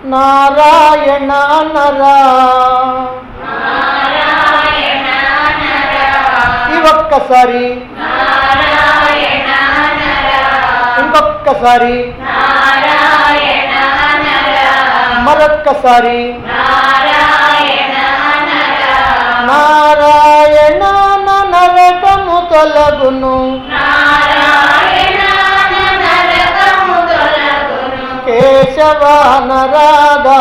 నారాయణ నరా నారాయణ నరా ఇవొక్కసారి నారాయణ నరా ఇంకొక్కసారి నారాయణ నరా మరొక్కసారి నారాయణ నరా నారాయణ నరకము తొలగును నారాయణ నరకము తొలగును కేశవ నరాదా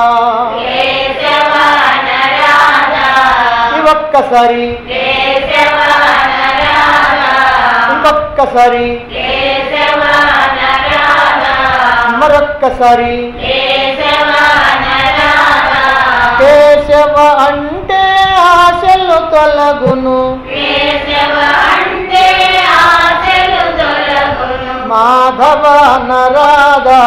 కేశవ నరాధా ఇవొక్కసారి కేశవ నరాధా ఇంకొక్కసారి కేశవ నరాధా మరొక్కసారి కేశవ నరాధా కేశవ అంటే ఆశలు తొలగును కేశవ అంటే ఆశలు తొలగును మాధవ నరాదా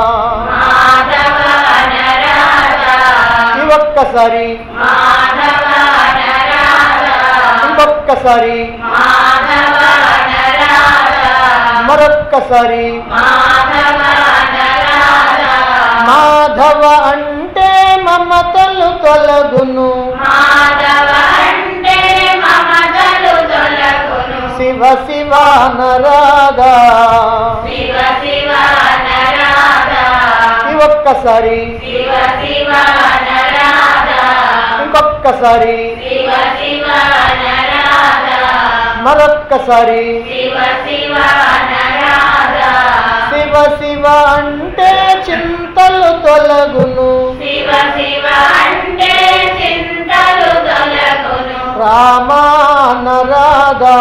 మాధవ నరాధా ఇవొక్కసారి మాధవ నరాధా ఇంకొక్కసారి మాధవ నరాధా మరొక్కసారి మాధవ నరాధా మాధవ అంటే మమతలు తొలగును మాధవ అంటే మమతలు తొలగును శివ శివ నరాదా శివ శివ నరాధా ఇవొక్కసారి శివ శివ నరాధా ఇంకొక్కసారి శివ శివ నరాధా మరొక్కసారి శివ శివ నరాధా శివ శివ అంటే చింతలు తొలగును శివ శివ అంటే చింతలు తొలగును రామా నరాదా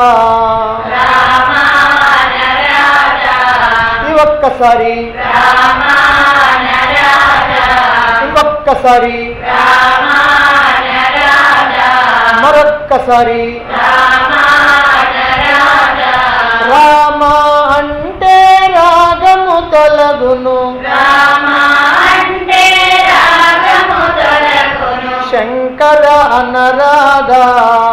రామ నరాధా ఇవొక్కసారి రామ నరాధా ఇంకొక్కసారి రామ నరాధా మరొక్కసారి రామ నరాధా రామ అంటే రాగము తొలగును రామ అంటే రాగము తొలగును శంకర అనరాధా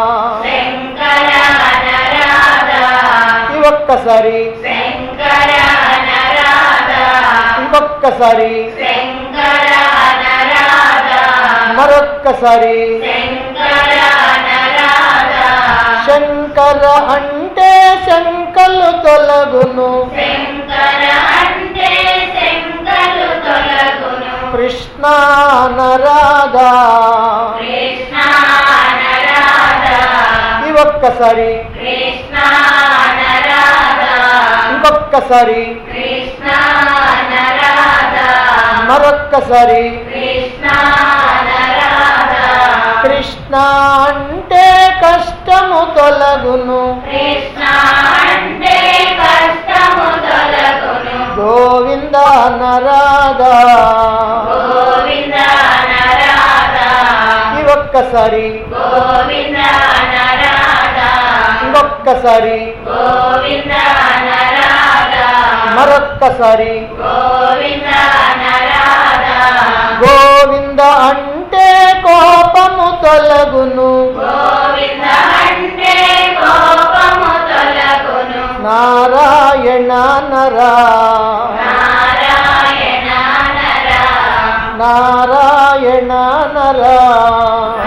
శంకర నరాధా ఇవొక్కసారి శంకర నరాధా ఇంకొక్కసారి శంకర నరాధా మరొక్కసారి శంకర నరాధా శంకర అంటే శంకలు తొలగును శంకర అంటే శంకరు తొలగును కృష్ణ నరాధా కృష్ణ నరాధా ఇవొక్కసారి కృష్ణ నరాధా ఇంకొక్కసారి కృష్ణ నరాధా మరొక్కసారి కృష్ణ నరాధా కృష్ణ అంటే కష్టము తొలగును కృష్ణ అంటే కష్టము తొలగును గోవింద నరాధా గోవింద నరాధా ఇవొక్కసారి గోవింద నరాధా ఇంకొక్కసారి గోవింద నరాధా మరొక్కసారి గోవింద నరాధా గోవింద అంటే కోపము తొలగును గోవింద అంటే కోపము తొలగును నారాయణ నరా నారాయణ నరా నారాయణ నరా